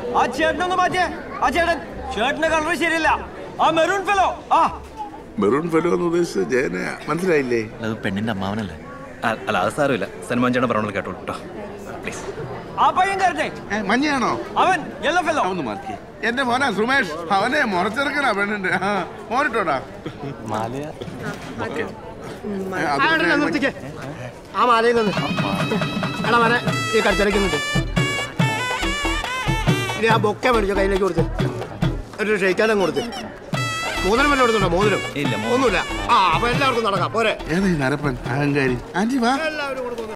ആ ചേട്ടനൊന്ന് മാറ്റിയേ ആ ചേട്ടൻ ഷർട്ടിന്റെ കളർ ശരിയല്ല ആ മെറൂൺ ഫെലോ ആ മെറൂൺ ഫെലോ എന്ന് ഉദ്ദേശിച്ച ജയനയാ മനസ്സിലായില്ലേ അത് പെണ്ണിന്റെ അമ്മാവനല്ലേ അല്ല അത് സാരമില്ല സൽമാൻ ചേട്ടൻ പറഞ്ഞോളൂ കേട്ടോ കേട്ടോ പ്ലീസ് ആ പയ്യൻ കരുതേ ഏ, മഞ്ഞയാണോ അവൻ യെല്ലോ ഫെലോ അവന്ന് മാറ്റി എന്റെ മോനാ സുമേഷ് അവനെ മുറച്ചെറുക്കനാ പെണ്ണിന്റെ ആ, മോനിട്ടോടാ ഏ, അത് ആ, പിന്നെ നിർത്തിക്കേ ആ മാലയിൽ നിന്ന് എടാ മനെ ഈ കടിച്ചടയ്ക്കുന്നുണ്ട് ഇനി ആ ബൊക്കെ മേടിച്ചോ കയ്യിലേക്ക് കൊടുത്ത് ഒരു ഷെയ്ക്കാനും കൊടുത്ത് മോതിരം വല്ലതും എടുത്തുണ്ടോ മോതിരം ഇല്ല, മോതിരം. ഒന്നുമില്ല ആ അപ്പൊ എല്ലാവർക്കും നടക്കാം പോരെ ഏതാ ഈ നരപ്പൻ അഹങ്കാരി ആന്റി വാ എല്ലാവരും കൊടുക്കുന്നു